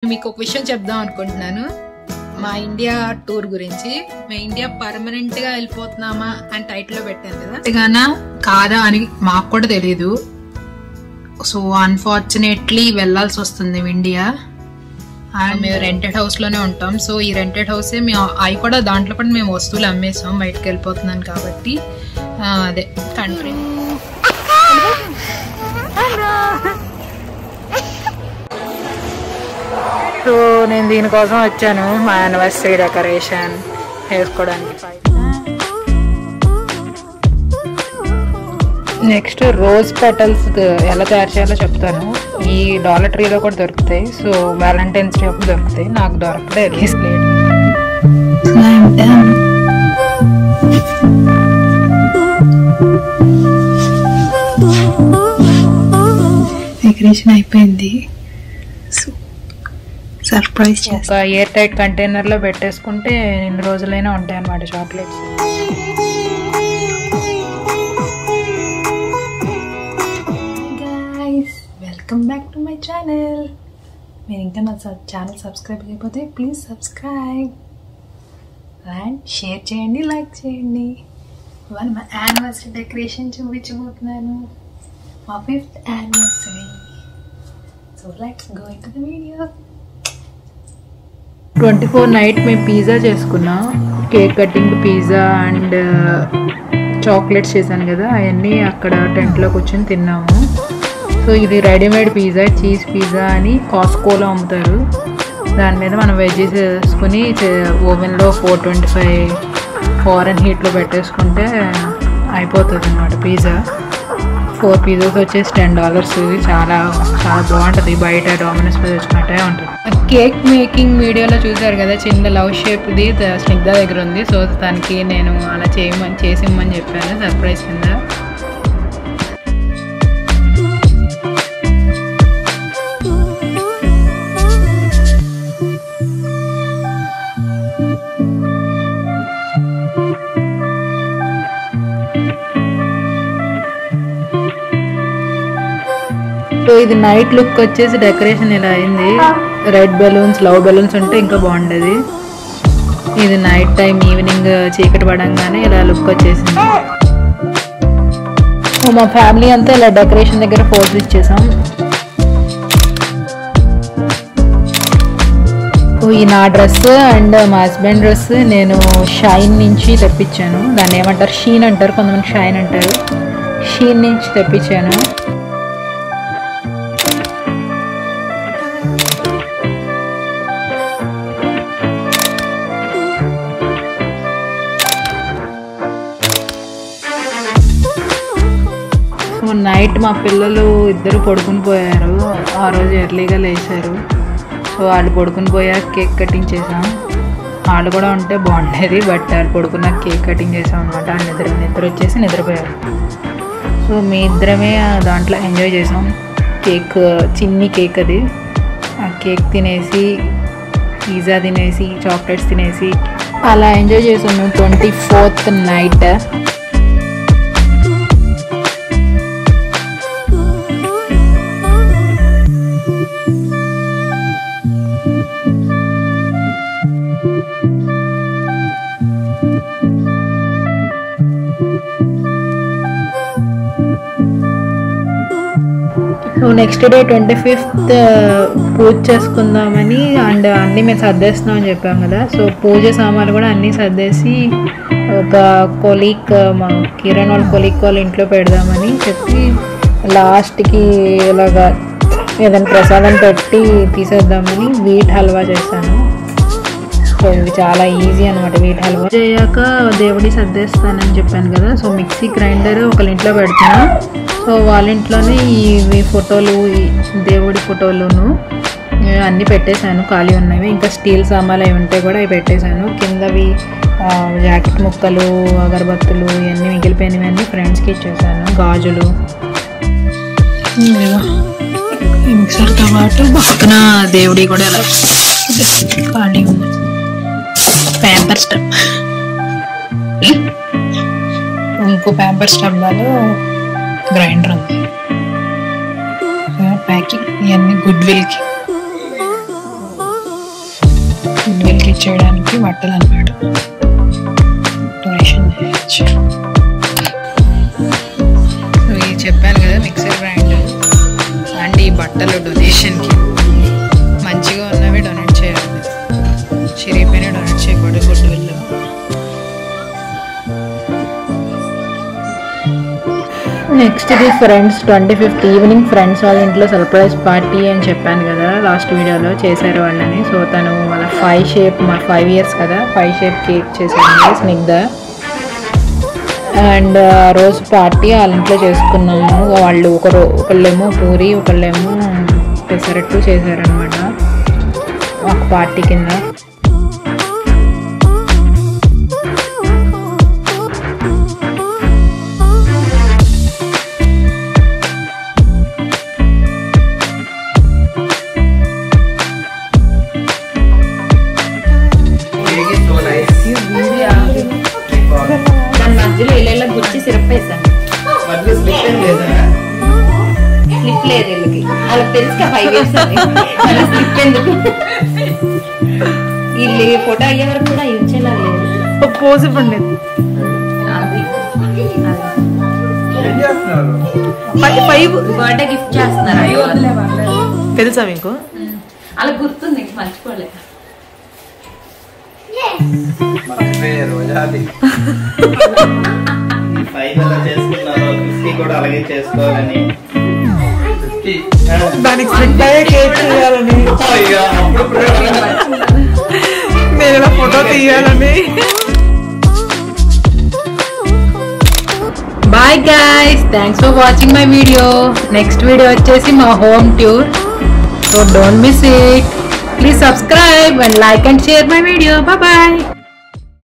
మీకు ఒక విషయం చెప్దాం అనుకుంటున్నాను మా ఇండియా టూర్ గురించి మేము ఇండియా పర్మనెంట్ గా వెళ్ళిపోతున్నామా అని టైటిల్ లో పెట్టాను కదా అంతేగానా కాదా అని మాకు కూడా తెలియదు సో అన్ఫార్చునేట్లీ వెళ్ళాల్సి వస్తుంది ఇండియా అండ్ మేము రెంటెడ్ హౌస్ లోనే ఉంటాం సో ఈ రెంటెడ్ హౌసే మేము అవి కూడా దాంట్లో కూడా మేము వస్తువులు అమ్మేసాం బయటకు వెళ్ళిపోతున్నాను కాబట్టి ఆ, అదే కంట్రీ సో నేను దీనికోసం వచ్చాను మా యానివర్సరీ డెకరేషన్ వేసుకోవడానికి నెక్స్ట్ రోజ్ పెటల్స్ ఎలా తయారు చేయాలో చెప్తాను ఈ డాలర్ ట్రీలో కూడా దొరుకుతాయి సో వ్యాలంటైన్స్ డే అప్పుడు దొరుకుతాయి నాకు దొరకలేదు లేదు డెకరేషన్ అయిపోయింది సో సర్ప్రైజ్ ఒక ఎయిర్ టైట్ కంటైనర్ లో పెట్టేసుకుంటే ఎన్ని రోజులైనా ఉంటాయి అన్నమాట chocolates guys welcome back to my channel మీరు ఇంకా నా ఛానల్ సబ్స్క్రైబ్ అయిపోతే ప్లీజ్ సబ్స్క్రైబ్ అండ్ షేర్ చేయండి లైక్ చేయండి ఇవాళ మా యానివర్సరీ డెకరేషన్ చూపించబోతున్నాను మా fifth anniversary so let's go into the video twenty four night మేము పిజ్జా చేసుకున్నాం cake cutting pizza and chocolates చేశాను కదా అవన్నీ అక్కడ టెంట్లో కూర్చొని తిన్నాము సో ఇది రెడీమేడ్ పిజ్జా చీజ్ పిజ్జా అని కాస్కోలో అమ్ముతారు దాని మీద మనం వెజ్జెస్ వేసుకుని ఓవెన్లో ఫోర్ ట్వంటీ ఫైవ్ ఫారెన్ హీట్లో పెట్టేసుకుంటే అయిపోతుంది అనమాట పిజ్జా ఫోర్ పిజ్జాస్ వచ్చేసి టెన్ డాలర్స్ చాలా చాలా బాగుంటుంది బయట డామినోస్ మీద తెచ్చుకున్నట్టే ఉంటుంది కేక్ మేకింగ్ వీడియోలో చూసారు కదా చిన్న లవ్ షేప్ది స్నిగ్ధ దగ్గర ఉంది సో దానికి నేను అలా చేయమని చేసిమ్మని చెప్పాను సర్ప్రైజ్ కింద సో ఇది నైట్ లుక్ వచ్చేసి డెకరేషన్ ఇలా అయింది రెడ్ బెలూన్స్ లవ్ బెలూన్స్ ఉంటే ఇంకా బాగుండేది ఇది నైట్ టైం ఈవినింగ్ చీకటి పడంగానే ఇలా లుక్ వచ్చేసింది సో మా ఫ్యామిలీ అంతా ఇలా డెకరేషన్ దగ్గర ఫోటోస్ ఇచ్చేసాం ఓ, ఈ నా డ్రెస్ అండ్ మా హస్బెండ్ డ్రెస్ నేను షైన్ నుంచి తెప్పించాను దాన్ని ఏమంటారు షీన్ అంటారు కొంతమంది షైన్ అంటారు షీన్ నుంచి తెప్పించాను సో నైట్ మా పిల్లలు ఇద్దరు పడుకుని పోయారు ఆ రోజు ఎర్లీగా లేచారు సో వాళ్ళు పడుకుని పోయాక కేక్ కటింగ్ చేసాం వాళ్ళు కూడా ఉంటే బాగుండేది బట్ వాళ్ళు పడుకున్నాక కేక్ కటింగ్ చేసాం అనమాట వాళ్ళు నిద్ర నిద్ర వచ్చేసి నిద్రపోయారు సో మీ ఇద్దరమే ఆ దాంట్లో ఎంజాయ్ చేసాం కేక్ చిన్ని కేక్ అది ఆ కేక్ తినేసి పిజ్జా తినేసి చాక్లెట్స్ తినేసి అలా ఎంజాయ్ చేసాము twenty fourth night so next day twenty fifth పూజ చేసుకుందామని అండ్ అన్నీ మేము సర్దేస్తున్నాం అని చెప్పాం కదా సో పూజ సామాన్లు కూడా అన్నీ సర్దేసి ఒక కొలీక్ మా కిరణ్ వాళ్ళ కొలీక్ వాళ్ళ ఇంట్లో పెడదామని చెప్పి లాస్ట్కి ఇలాగా ఏదైనా ప్రసాదం పెట్టి తీసేద్దామని వీట్ హల్వా చేశాను సో ఇవి చాలా ఈజీ అనమాట వీట్ హల్వా చేయాక దేవుడి సర్దేస్తానని చెప్పాను కదా సో మిక్సీ గ్రైండర్ ఒకళ్ళ ఇంట్లో పెడతాను సో వాళ్ళ ఇంట్లోనే ఇవి ఫోటోలు ఈ దేవుడి ఫోటోలును ఏ, అన్నీ పెట్టేశాను ఖాళీ ఉన్నవి ఇంకా స్టీల్ సామాన్లు అవి ఉంటే కూడా అవి పెట్టేశాను కిందవి ఆ, జాకెట్ ముక్కలు అగరబత్తులు ఇవన్నీ మిగిలిపోయినవన్నీ ఫ్రెండ్స్కి ఇచ్చేసాను గాజులు మిక్సర్తో పాటు పక్కన దేవుడి కూడా ఎలా ఖాళీ ఉంది ప్యాంపర్ స్టవ్ ఇంకో ప్యాంపర్ స్టవ్లో గ్రైండర్ ఉంది ప్యాకింగ్ ఇవన్నీ గుడ్ విల్కి చేయడానికి బట్టలు అనమాట డొనేషన్ చేయొచ్చు సో ఇది చెప్పాను కదా మిక్సర్ గ్రైండర్ అండ్ ఈ బట్టలు డొనేషన్కి మంచిగా ఉన్నవి డొనేట్ చేయాలి చిరిగిపోయిన డొనేట్ చేయకూడదు గుడ్ విల్ నెక్స్ట్ ఇది friends twenty fifth evening friends వాళ్ళ ఇంట్లో సర్ప్రైజ్ పార్టీ అని చెప్పాను కదా లాస్ట్ వీడియోలో చేశారు వాళ్ళని సో తను వాళ్ళ ఫైవ్ షేప్ మా ఫైవ్ ఇయర్స్ కదా ఫైవ్ షేప్ కేక్ చేశాను స్నిగ్ధ అండ్ ఆ రోజు పార్టీ వాళ్ళ ఇంట్లో చేసుకున్నాము వాళ్ళు ఒకరు ఒకళ్ళేమో పూరి ఒకళ్ళేమో పెసరట్టు చేశారనమాట ఒక పార్టీ కింద దాని మధ్యలో ఇళ్ళ గుచ్చి సిరప్ వేసాను స్లిప్ లేదు వీళ్ళకి వాళ్ళకి తెలుసు ఫైవ్ ఇయర్స్ అని స్లిప్ ఎందుకు వీళ్ళు ఫోటో అయ్యే వరకు కూడా ఇచ్చేలా లేదు పోజ్ ఇవ్వండి అది ఫైవ్ బర్త్డే గిఫ్ట్ చేస్తున్నారు తెలుసా మీకు అలా గుర్తుంది ఇంక మర్చిపోలే ఫైవ్ ఎలా చేసుకున్నారో ఫిఫ్టీ కూడా అలాగే చేసుకోవాలని దానికి స్ప్లిట్ అయ్యే కేక్ చేయాలని నేను ఇలా ఫోటో తీయాలని bye guys thanks for watching my video next video వచ్చేసి మా home tour so don't miss it please subscribe and like and share my video bye bye